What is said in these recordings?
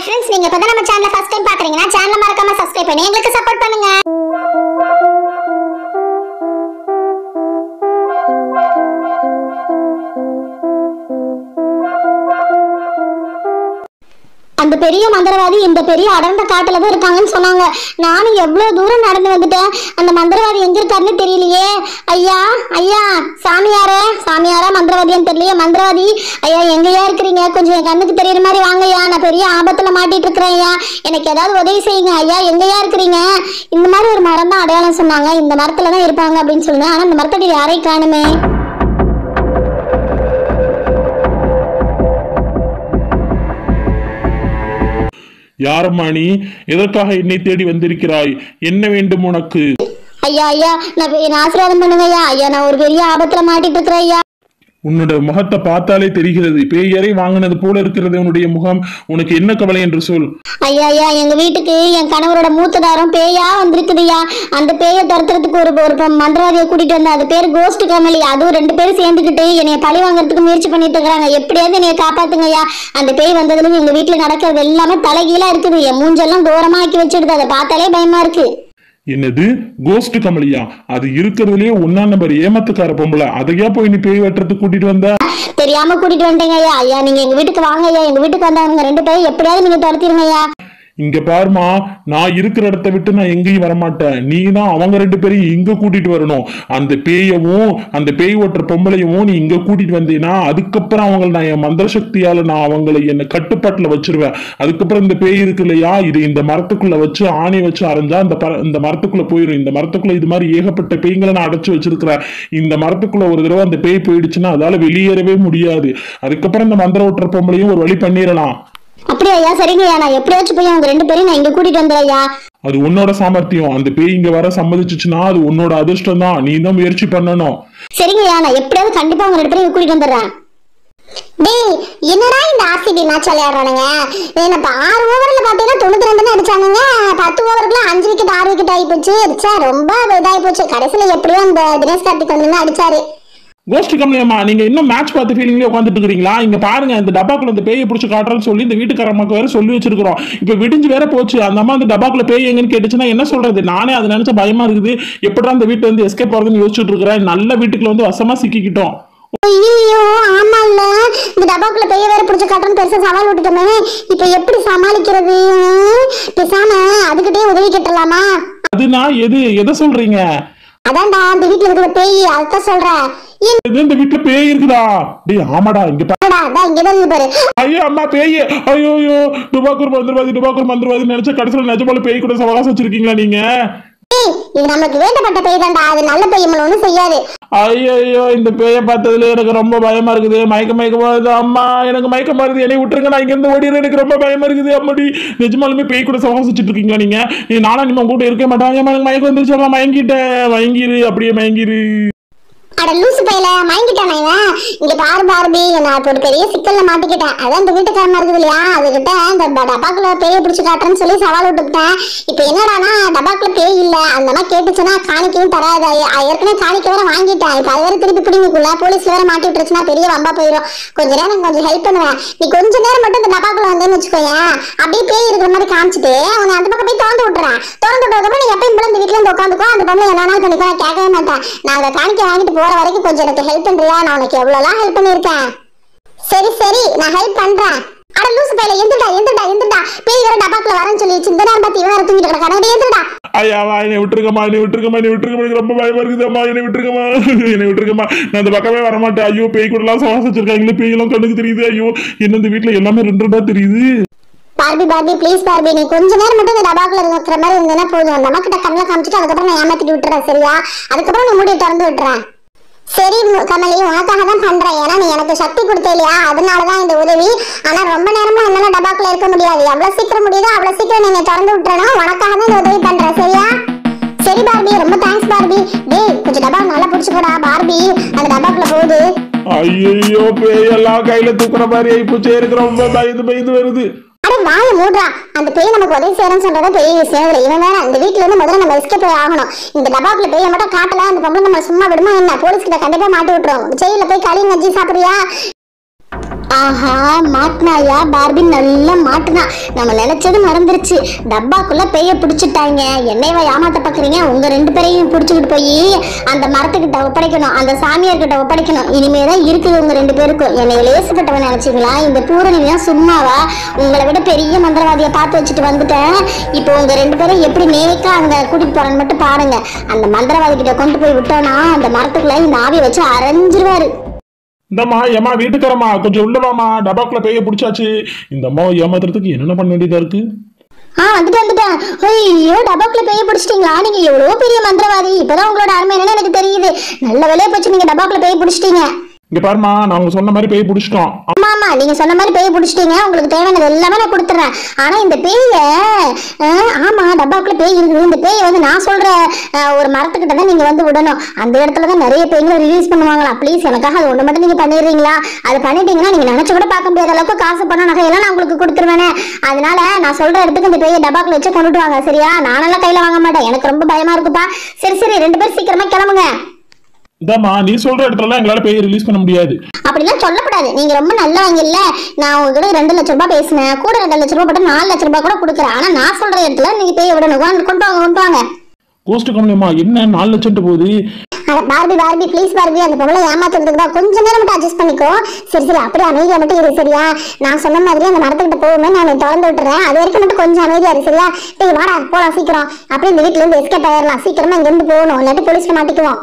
Hi friends நீங்க இப்பதான் நம்ம சேனலை ஃபர்ஸ்ட் டைம் பாக்குறீங்கன்னா சேனலை மறக்காம சப்ஸ்கிரைப் பண்ணி எங்களுக்கு சப்போர்ட் பண்ணுங்க அந்த பெரிய மந்திரவாதி இந்த பெரிய அடர்ந்த காட்டுல தான் இருக்காங்கன்னு சொன்னாங்க நானும் எவ்வளவு தூரம் நடந்து வந்துட்டேன் அந்த மந்திரவாதி எங்க இருக்காருன்னு தெரியலையே ஐயா ஐயா சாமியாரே சாமியாரா மந்திரவாதியான்னு தெரியலையே மந்திரவாதி ஐயா எங்கயா இருக்கிறீங்க கொஞ்சம் என் கண்ணுக்கு தெரியற மாதிரி வாங்கய்யா நான் பெரிய ஆபத்துல மாட்டிட்டு இருக்கிறேன் ஐயா எனக்கு ஏதாவது உதவி செய்யுங்க ஐயா எங்கயா இருக்கிறீங்க இந்த மாதிரி ஒரு மரம் தான் அடையாளம் சொன்னாங்க இந்த மரத்துல தான் இருப்பாங்க அப்படின்னு சொல்லுங்க ஆனா இந்த மரத்தடி யாரையும் காணுமே யாரம்மா நீ எதற்காக என்னை தேடி வந்திருக்கிறாய் என்ன வேண்டும் உனக்கு ஐயா ஐயா நான் பெ- நான் ஆசீர்வாதம் பண்ணுங்க ஐயா ஐயா நான் ஒரு பெரிய ஆபத்துல மாட்டிட்டு இருக்கிறேன் ஐயா உன்னோட முகத்தை பார்த்தாலே தெரிகிறது பேயரை வாங்கினது போல இருக்கிறது உன்னுடைய முகம் உனக்கு என்ன கவலை என்று சொல் ஐயா ஐயா எங்க வீட்டுக்கு என் கணவரோட மூத்ததாரம் பேயா வந்திருக்குதுயா அந்த பேயை துரத்துறதுக்கு ஒரு ஒரு ப- மந்திரவாதியை கூட்டிட்டு வந்தேன் அது பேர் கோஸ்ட் கமலி அதுவும் ரெண்டு பேரும் சேர்ந்துக்கிட்டு என்னைய பழி வாங்குறதுக்கு முயற்சி பண்ணிட்டு இருக்காங்க எப்படியாவது என்னைய காப்பாத்துங்கய்யா அந்த பேய் வந்ததுல இருந்து எங்க வீட்டுல நடக்கிறது எல்லாமே தலைகீழா இருக்குது என் மூஞ்செல்லாம் தூரமா ஆக்கி வச்சிடுது அதை பார்த்தாலே பயமா இருக்கு என்னது கோஸ்ட் கமலியா அது இருக்கிறதுலயே ஒன்னா நம்பர் ஏமாத்துக்கார பொம்பளை அதையா போய் நீ பேய் வெட்டுறதுக்கு கூட்டிட்டு வந்த தெரியாம கூட்டிட்டு வந்துட்டேங்க ஐயா ஐயா நீங்க எங்க வீட்டுக்கு வாங்க ஐயா எங்க வீட்டுக்கு வந்தவங்க ரெண்டு பேரும் எப்படியாவது நீங்க துரத்திருங்க ஐயா இங்க பாருமா நான் இருக்கிற இடத்த விட்டு நான் எங்கேயும் வரமாட்டேன் நீ தான் அவங்க ரெண்டு பேரையும் இங்க கூட்டிட்டு வரணும் அந்த பேயவும் அந்த பேய் ஓட்டுற பொம்பளையவும் நீ இங்க கூட்டிட்டு வந்தீன்னா அதுக்கப்புறம் அவங்கள நான் என் மந்திர சக்தியால நான் அவங்களை என்ன கட்டுப்பாட்டுல வச்சிருவேன் அதுக்கப்புறம் இந்த பேய் இருக்கு இல்லையா இது இந்த மரத்துக்குள்ள வச்சு ஆணி வச்சு அரைஞ்சா இந்த பர- இந்த மரத்துக்குள்ள போயிடும் இந்த மரத்துக்குள்ள இது மாதிரி ஏகப்பட்ட பேய்களை நான் அடைச்சு வச்சிருக்கிறேன் இந்த மரத்துக்குள்ள ஒரு தடவை அந்த பேய் போயிடுச்சுன்னா அதால வெளியேறவே முடியாது அதுக்கப்புறம் இந்த மந்திர ஓட்டுற பொம்பளையும் ஒரு வழி பண்ணிடலாம் அப்படியா ஐயா சரிங்க ஐயா நான் எப்படியாச்சும் போய் அவங்க ரெண்டு பேரையும் நான் இங்க கூட்டிட்டு வந்துடுறேன் ஐயா அது உன்னோட சாமர்த்தியம் அந்த பேய் இங்க வர சம்மதிச்சுச்சுன்னா அது உன்னோட அதிர்ஷ்டம் தான் நீ தான் முயற்சி பண்ணணும் சரிங்க ஐயா நான் எப்படியாவது கண்டிப்பா உங்க ரெண்டு பேரும் கூட்டிட்டு வந்துடுறேன் டேய் என்னடா இந்த ஆர்சிபி மேட்ச் விளையாடுறானுங்க என்ன ஆறு ஓவர்ல பாத்தீங்கன்னா தொண்ணூத்தி ரெண்டு அடிச்சானுங்க பத்து ஓவருக்குள்ள அஞ்சு விக்கெட் ஆறு விக்கெட் ஆகி போச்சு ச்சே, ரொம்ப இதாகி போச்சு கடைசியில எப்படியோ அந்த தினேஷ் கார்த்திக் வந்து அடிச்சாரு கோஷ்டி கமலியம்மா நீங்க இன்னும் மேட்ச் பார்த்து ஃபீலிங்லேயே உட்காந்துட்டு இருக்கீங்களா இங்க பாருங்க இந்த டப்பாக்குள்ள இந்த பேயை பிடிச்சி காட்டுறேன்னு சொல்லி இந்த வீட்டுக்காரம்மாக்கு வேற சொல்லி வச்சிருக்கிறோம் இப்ப விடிஞ்சு வேற போச்சு அந்த அம்மா அந்த டப்பாக்குள்ள பேய் எங்கன்னு கேட்டுச்சுன்னா என்ன சொல்றது நானே அதை நினைச்ச பயமா இருக்குது எப்படா அந்த வீட்டுல இருந்து எஸ்கேப் ஆகுதுன்னு யோசிச்சுட்டு இருக்கிறேன் நல்ல வீட்டுக்குள்ள வந்து வசமா சிக்கிக்கிட்டோம் ஐயோ ஆமா இல்ல இந்த டப்பாக்குள்ள பெரிய வேற பிடிச்ச காட்டுறன்னு பெருசா சவால் விட்டுட்டோமே இப்ப எப்படி சமாளிக்கிறது பேசாம அதுக்கிட்டே உதவி கேட்டலாமா அதுனா எது எதை சொல்றீங்க அதான்டா அந்த வீட்டுல இருக்கிற பேய் அதான் சொல்றேன் இது இந்த வீட்டுல பேய் இருக்குதா டேய் ஆமாடா இங்க பாரு. என்னடா அதான் இங்கதான் இருக்கு பாரு ஐயோ அம்மா பேய் ஐயோ ஐயோ டுபாக்கூர் மந்திரவாதி டுபாக்கூர் மந்திரவாதி நினைச்ச கடைசியில் நிஜமால பேய் கூட சவகாசம் வச்சிருக்கீங்களா நீங்க ஏய், இது நமக்கு வேண்டப்பட்ட பேய் தான்டா அது நல்ல பேய் நம்மள ஒண்ணும் செய்யாது ஐயோ இந்த பேயை பார்த்ததுல எனக்கு ரொம்ப பயமா இருக்குது மயக்க மயக்கமா வருது அம்மா எனக்கு மயக்கமா இருக்குது என்னை விட்டுருங்க நான் இங்க இருந்து ஓடிடுறேன் எனக்கு ரொம்ப பயமா இருக்குது அம்மாடி நிஜமாலுமே பேய் கூட சவகாசிச்சுட்டு இருக்கீங்களா நீங்க நீ நானும் நீ உங்க கூட இருக்க மாட்டாங்க எனக்கு மயக்கம் வந்துருச்சு அம்மா மயங்கிட்டேன் மயங்கிரு அப்படியே மயங்கிரு அட லூசு பையல மயங்கிட்டானே இவன் இங்க பாரு பார்பி நான் இப்ப ஒரு பெரிய சிக்கல்ல மாட்டிக்கிட்டேன் அதான் இந்த வீட்டுக்காரமா இருக்குது இல்லையா அதுகிட்ட இந்த ப- டப்பாக்குள்ள பேய பிடிச்சு காட்டுறேன்னு சொல்லி சவால் விட்டுக்கிட்டேன் இப்ப என்னடானா டப்பாக்குள்ள பேய் இல்ல அந்த மாதிரி கேட்டுச்சுன்னா காணிக்கையும் தராது அ- ஏற்கனவே காணிக்கை வேற வாங்கிட்டேன் இப்ப அது வேற திருப்பி பிடிங்குக்குள்ள போலீஸ் வேற மாட்டி விட்டுருச்சுன்னா பெரிய வம்பா போயிடும் கொஞ்ச நேரம் கொஞ்சம் ஹெல்ப் பண்ணுவேன் நீ கொஞ்ச நேரம் மட்டும் இந்த டப்பாக்குள்ள வந்தேன்னு வச்சுக்கோயேன் அப்படியே பேய் இருக்கிற மாதிரி காமிச்சிட்டு உன்னை அந்த பக்கம் போய் திறந்து விட்டுறேன் திறந்து விட்டதுக்கப்புறம் நீ எப்பயும் போல இந்த வீட்டுல இருந்து உட்காந்துக்கோ அந்த பொண்ணு என்ன பண்ணிக்கோ நான் கேட்கவே மாட்டேன் நாங்க காணிக்க வாங்கிட்டு போற வரைக்கும் கொஞ்சம் எனக்கு ஹெல்ப் பண்றியா நான் உனக்கு எவ்வளவுலாம் ஹெல்ப் பண்ணிருக்கேன் சரி சரி நான் ஹெல்ப் பண்றேன் அட லூசு பையில எந்திரடா எந்திரடா எந்திரடா பேய் வேற டபாக்குல வரேன்னு சொல்லி இந்த நேரம் பார்த்து இவன் வேற தூங்கிட்டு கிடக்கான எந்திரடா ஐயாவா என்னை விட்டுருக்கமா என்னை விட்டுருக்கமா என்னை விட்டுருக்கமா எனக்கு ரொம்ப பயமா இருக்குது அம்மா என்னை விட்டுருக்கமா என்னை விட்டுருக்கமா நான் அந்த பக்கமே வரமாட்டேன் ஐயோ பேய் கூட எல்லாம் சவாசிச்சிருக்காங்களே பேய் எல்லாம் கண்ணுக்கு தெரியுது ஐயோ என்ன இந்த வீட்டுல எல்லாமே ரெண்டு ரெண்டா தெரியுது பார்பி பார்பி ப்ளீஸ் பார்பி நீ கொஞ்ச நேரம் மட்டும் இந்த டபாக்குல இருக்கிற மாதிரி இருந்தேன்னா போதும் நம்ம கிட்ட கண்ணில் காமிச்சிட்டு அதுக்கப்புறம் நான் ஏமாத்திட்டு விட்டுறேன் சரியா அதுக்கப்புறம் நீ மூடியை திறந்து விட்டுறேன் சரி மு- கமலி உனக்காக தான் பண்றேன் ஏன்னா நீ எனக்கு சக்தி கொடுத்த இல்லையா அதனாலதான் இந்த உதவி ஆனா ரொம்ப நேரமா என்னால டபாக்குல இருக்க முடியாது எவ்வளவு சீக்கிரம் முடியுதோ அவ்வளவு சீக்கிரம் நீ திறந்து விட்டுறணும் உனக்காக தான் இந்த உதவி பண்றேன் சரியா சரி பார்பி ரொம்ப தேங்க்ஸ் பார்பி டேய் கொஞ்சம் டபா நல்லா பிடிச்சு போடா பார்பி அந்த டபாக்குள்ள போகுது ஐயோ பேயெல்லாம் கையில தூக்குற மாதிரி ஆயிப்போச்சே எனக்கு ரொம்ப பயந்து பயந்து வருது அட வாய மூடுறா அந்த பேய் நமக்கு உதவி செய்யறேன்னு சொல்றத பெரிய விஷயம் இல்ல இவன் வேற அந்த வீட்ல இருந்து முதல்ல நம்ம எஸ்கேப் போய் ஆகணும் இந்த டபாக்குள்ள பேய மட்டும் காட்டல அந்த பொம்பளை நம்ம சும்மா விடுமா என்ன போலீஸ் கிட்ட கண்டிப்பா மாட்டி விட்டுரும் ஜெயில போய் களி நஞ்சு சாப்பிடுறியா ஆஹா மாட்டினாயா பார்பி நல்லா மாட்டினா நம்ம நினைச்சது நடந்துருச்சு டப்பாக்குள்ள பேய பிடிச்சிட்டாங்க என்னைவா ஏமாத்த பாக்குறீங்க உங்க ரெண்டு பேரையும் பிடிச்சிக்கிட்டு போய் அந்த மரத்துக்கிட்ட ஒப்படைக்கணும் அந்த சாமியார் கிட்ட ஒப்படைக்கணும் இனிமே தான் இருக்குது உங்க ரெண்டு பேருக்கும் என்னை லேசுப்பட்டவன் நினைச்சீங்களா இந்த பூரணிலாம் சும்மாவா உங்களை விட பெரிய மந்திரவாதியை பார்த்து வச்சுட்டு வந்துட்டேன் இப்போ உங்க ரெண்டு பேரும் எப்படி நேக்கா அங்க கூட்டிட்டு போறேன்னு மட்டும் பாருங்க அந்த மந்திரவாதி கிட்ட கொண்டு போய் விட்டோம்னா அந்த மரத்துக்குள்ள இந்த ஆவியை வச்சு அரைஞ்சிருவாரு இந்தம்மா ஏமா வீட்டுக்காரம்மா கொஞ்சம் உள்ள வாமா டபாக்குள்ள பேய பிடிச்சாச்சு இந்த அம்மாவை ஏமாத்துறதுக்கு என்னென்ன பண்ண வேண்டியதா இருக்கு ஆ வந்துட்டு வந்துட்டேன் ஐயோ டபாக்குள்ள பேய பிடிச்சிட்டீங்களா நீங்க எவ்வளவு பெரிய மந்திரவாதி இப்பதான் உங்களோட அருமை என்னன்னு எனக்கு தெரியுது நல்ல வேலையை போச்சு நீங்க டபாக்குள்ள பேய பிடிச்சிட்டீங்க இங்க பாருமா நாங்க சொன்ன மாதிரி பேய் பிடிச்சிட்டோம் ஆமா ஆமா நீங்க சொன்ன மாதிரி பேய் பிடிச்சிட்டீங்க உங்களுக்கு தேவையானது எல்லாமே நான் கொடுத்துறேன் ஆனா இந்த பேய அஹ், ஆமா டப்பாக்குள்ள பேய் இருக்குது இந்த பேயை வந்து நான் சொல்ற அஹ், ஒரு மரத்துக்கிட்ட தான் நீங்க வந்து விடணும் அந்த இடத்துல தான் நிறைய பேய்களை ரிலீஸ் பண்ணுவாங்களா ப்ளீஸ் எனக்காக அது ஒண்ணு மட்டும் நீங்க பண்ணிடுறீங்களா அது பண்ணிட்டீங்கன்னா நீங்க நினைச்சு கூட பார்க்க முடியாத அளவுக்கு காசு பணம் நகையெல்லாம் நான் உங்களுக்கு கொடுத்துருவேனே அதனால நான் சொல்ற இடத்துக்கு இந்த பேயை டப்பாக்குள்ள வச்சு கொண்டுட்டு வாங்க சரியா நானெல்லாம் கையில வாங்க மாட்டேன் எனக்கு ரொம்ப பயமா இருக்குப்பா சரி சரி ரெண்டு பேரும் சீக்கிரமா கிளம்புங்க இந்தாம்மா நீ சொல்ற இடத்துல எங்களால பேய் ரிலீஸ் பண்ண முடியாது அப்படிலாம் சொல்லக்கூடாது நீங்க ரொம்ப நல்லவங்க இல்ல நான் உங்ககிட்ட ரெண்டு லட்ச ரூபாய் பேசினேன் கூட ரெண்டு லட்ச ரூபாய் போட்டு நாலு லட்ச ரூபாய் கூட கொடுக்குறேன் ஆனா நான் சொல்ற இடத்துல நீங்க பேய விடணும் கொண்டு கொண்டு வாங்க கொண்டு வாங்க கோஸ்ட் கம்பெனியம்மா என்ன நாலு லட்சம் போகுது அட பார்பி பார்பி ப்ளீஸ் பார்பி அந்த பொருளை ஏமாத்துறதுக்கு தான் கொஞ்ச நேரம் மட்டும் அட்ஜஸ்ட் பண்ணிக்கோ சரி சரி அப்படியே அமைதியா மட்டும் இரு சரியா நான் சொன்ன மாதிரி அந்த மரத்துக்கிட்ட போகுமே நான் திறந்து விட்டுறேன் அது வரைக்கும் மட்டும் கொஞ்சம் அமைதியா இரு சரியா டேய் வாடா போலாம் சீக்கிரம் அப்படியே இந்த வீட்ல இருந்து எஸ்கேப் ஆயிடலாம் சீக்கிரமா இங்க இருந்து போகணும் இல்லாட்டி போலீஸ்ல மாட்டிக்குவோம்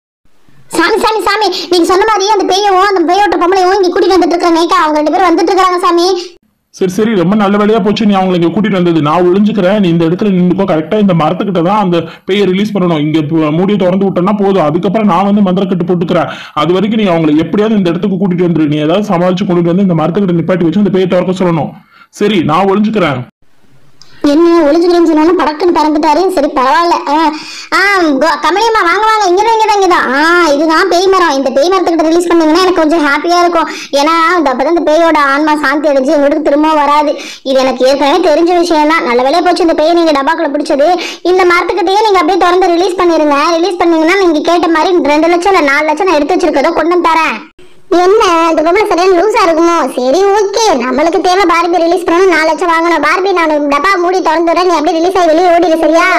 சாமி சாமி சாமி நீங்க சொன்ன மாதிரி அந்த பேயவும் அந்த பேயோட்ட பொம்பளையும் இங்க கூட்டிட்டு வந்துட்டு இருக்காங்க நேக்கா அவங்க ரெண்டு பேரும் வந்துட்டு இருக்காங்க சாமி சரி சரி ரொம்ப நல்ல வேலையா போச்சு நீ அவங்களை இங்க கூட்டிட்டு வந்தது நான் ஒளிஞ்சுக்கிறேன் நீ இந்த இடத்துல நின்னுக்கோ கரெக்டா இந்த மரத்துக்கிட்ட தான் அந்த பேயை ரிலீஸ் பண்ணணும் இங்க பு- மூடியை திறந்து விட்டோம்னா போதும் அதுக்கப்புறம் நான் வந்து மந்திரக்கட்டு போட்டுக்கிறேன் அது வரைக்கும் நீ அவங்களை எப்படியாவது இந்த இடத்துக்கு கூட்டிட்டு வந்துரு நீ ஏதாவது சமாளிச்சு கொண்டுட்டு வந்து இந்த மரத்துக்கிட்ட நிப்பாட்டி வச்சு அந்த பேயை திறக்க சொல்லணும் சரி நான் ஒளிஞ்சுக்கிறேன் என்ன ஒளிஞ்சுக்கிறேன்னு சொன்னாலும் படக்குன்னு பறந்துட்டாரு சரி பரவாயில்ல ஆ, ஆ கோ- கமலியம்மா வாங்க வாங்க இங்கதான் இங்கதான் இங்கதான் ஆ இதுதான் பேய் மரம் இந்த பேய் மரத்துக்கிட்ட ரிலீஸ் பண்ணீங்கன்னா எனக்கு கொஞ்சம் ஹாப்பியா இருக்கும் ஏன்னா இந்த அப்பதான் இந்த பேயோட ஆன்மா சாந்தி அடைஞ்சு எங்களுக்கு திரும்ப வராது இது எனக்கு ஏற்கனவே தெரிஞ்ச விஷயம் தான் நல்ல வேலையா போச்சு இந்த பேயை நீங்க டப்பாக்குள்ள பிடிச்சது இந்த மரத்துக்கிட்டயே நீங்க அப்படியே திறந்து ரிலீஸ் பண்ணிருங்க ரிலீஸ் பண்ணீங்கன்னா நீங்க கேட்ட மாதிரி ரெண்டு லட்சம் இல்ல நாலு லட்சம் நான் எடுத்து வச்சிருக்கதோ கொண்டு வந்து தரேன் என்ன இந்த பொம்பளை சரியான லூசா இருக்குமோ சரி ஓகே நம்மளுக்கு தேவை பார்பி ரிலீஸ் பண்ணணும் நாலு லட்சம் வாங்கணும் பார்பி நான் டப்பா மூடி திறந்து விடுறேன் நீ அப்படியே ரிலீஸ் ஆகி வெளியே ஓடிடு சரியா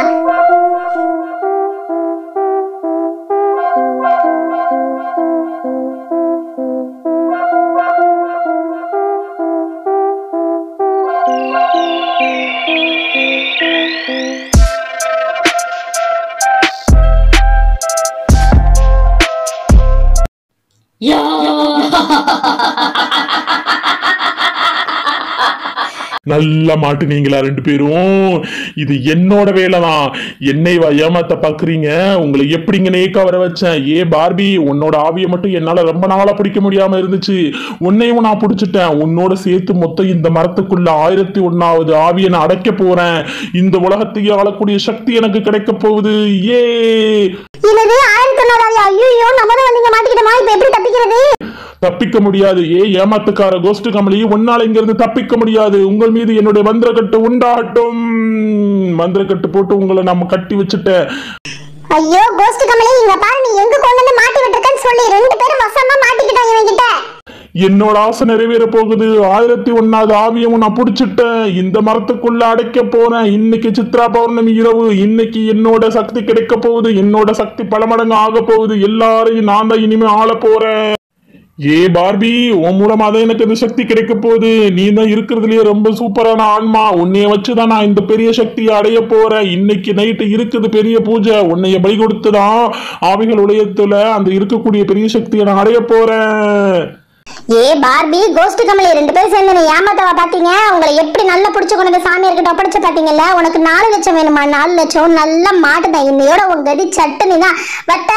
நல்லா மாட்டுனீங்களா ரெண்டு பேரும் இது என்னோட வேலை தான் என்னை வா ஏமாத்த பாக்குறீங்க உங்களை எப்படிங்க நேக்கா வர வச்சேன் ஏ பார்பி உன்னோட ஆவியை மட்டும் என்னால ரொம்ப நாளா பிடிக்க முடியாம இருந்துச்சு உன்னையும் நான் பிடிச்சிட்டேன் உன்னோட சேர்த்து மொத்தம் இந்த மரத்துக்குள்ள ஆயிரத்தி ஒன்னாவது ஆவியை நான் அடைக்க போறேன் இந்த உலகத்தையே ஆளக்கூடிய சக்தி எனக்கு கிடைக்க போகுது ஏ இது ஆயிரத்தி தொண்ணூறு ஐயோ நம்ம தான் வந்து இங்க மாட்டிக்கிட்டோமா இப்ப எப்படி தப்பிக்கிறது தப்பிக்க முடியாது ஏ ஏமாத்துக்கார கோஸ்ட் கமலி உன்னால இங்கிருந்து தப்பிக்க முடியாது உங்கள் மீது என்னுடைய மந்திரக்கட்டு உண்டாகட்டும் மந்திரக்கட்டு போட்டு உங்களை நம்ம கட்டி வச்சுட்டேன் ஐயோ கோஸ்ட் கமலி இங்க பாரு நீ எங்க கொண்டு வந்து மாட்டி விட்டுருக்கன்னு சொல்லி ரெண்டு பேரும் வசமா மாட்டிக்கிட்டாங்க இவன் கிட்ட என்னோட ஆசை நிறைவேற போகுது ஆயிரத்தி ஒன்னாவது ஆவியமும் நான் புடிச்சிட்டேன் இந்த மரத்துக்குள்ள அடைக்க போறேன் இன்னைக்கு சித்ரா பௌர்ணமி இரவு இன்னைக்கு என்னோட சக்தி கிடைக்க போகுது என்னோட சக்தி பல மடங்கு ஆக போகுது எல்லாரையும் நான் தான் இனிமே ஆள போறேன் ஏ பார்பி உன் மூலமா தான் எனக்கு இந்த சக்தி கிடைக்க போகுது நீ தான் இருக்கிறதுலயே ரொம்ப சூப்பரான ஆன்மா உன்னைய வச்சுதான் நான் இந்த பெரிய சக்தியை அடைய போறேன் இன்னைக்கு நைட்டு இருக்குது பெரிய பூஜை உன்னைய பலி கொடுத்துதான் ஆவிகள் உலயத்துல அந்த இருக்கக்கூடிய பெரிய சக்தியை நான் அடைய போறேன் ஏ பார்பி கோஸ்ட் கமலி ரெண்டு பேரும் சேர்ந்து நீ ஏமாத்தவா பாத்தீங்க உங்களை எப்படி நல்லா பிடிச்ச கொண்டு சாமியார்கிட்ட ஒப்படைச்சு பாத்தீங்கல்ல உனக்கு நாலு லட்சம் வேணுமா நாலு லட்சம் நல்லா மாட்டுதான் இன்னையோட உன் கதி சட்டுனி தான் வட்ட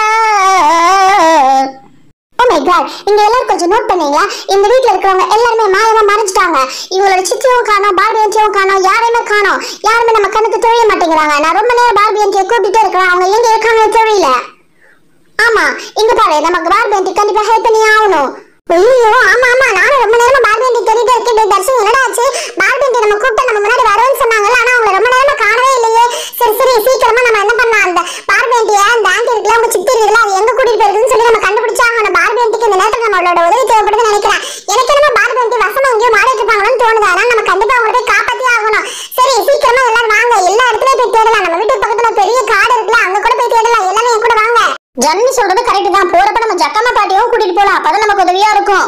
Oh my God. இங்க எல்லாரும் கொஞ்சம் நோட் பண்ணீங்களா இந்த வீட்ல இருக்கிறவங்க எல்லாருமே மாயமா மறைஞ்சிட்டாங்க இவங்களோட சித்தியும் காணோம் பார்பி ஆண்டியும் காணோம் யாரையுமே காணோம் யாருமே நம்ம கண்ணுக்கு தெரிய மாட்டேங்கிறாங்க நான் ரொம்ப நேரம் பார்பி ஆண்டியை கூப்பிட்டுட்டே இருக்கிறேன் அவங்க எங்க இருக்காங்கன்னு தெரியல ஆமா இங்க பாரு நமக்கு பார்பி ஆண்டி கண்டிப்பா ஹெல்ப் பண்ணி ஆகணும் ஐயோ ஆமா ஆமா நானும் ரொம்ப நேரமா பார்பி ஆண்டி தேடிட்டே இருக்கேன் டேய் தர்ஷன் என்னடா ஆச்சு பார்பி ஆண்டி நம்ம கூப்பிட்டு நம்ம முன்னாடி வருவேன்னு சொன்னாங்கல்ல ஆனா அவங்கள ரொம்ப நேரமா காணவே இல்லையே சரி சரி சீக்கிரமா நம்ம என்ன பண்ணலாம் அந்த பார்பி ஆண்டிய அந்த ஆண்டி இருக்குல்ல உங்க சித்தி இருக்குல்ல அது எங்க கூட்டிட்டு போயிருக்குன்னு சொல்லி நம்ம கண்டுபிடிச்சா அந்த பார்பி ஆண்டிக்கு இந்த நேரத்துல நம்மளோட உதவி தேவைப்படுதுன்னு நினைக்கிறேன் எனக்கு என்னமோ பார்பி ஜன்னி சொல்றது கரெக்ட் தான் போறப்ப நம்ம ஜக்கம்மா பாட்டியும் கூட்டிட்டு போலாம் அப்பதான் நமக்கு உதவியா இருக்கும்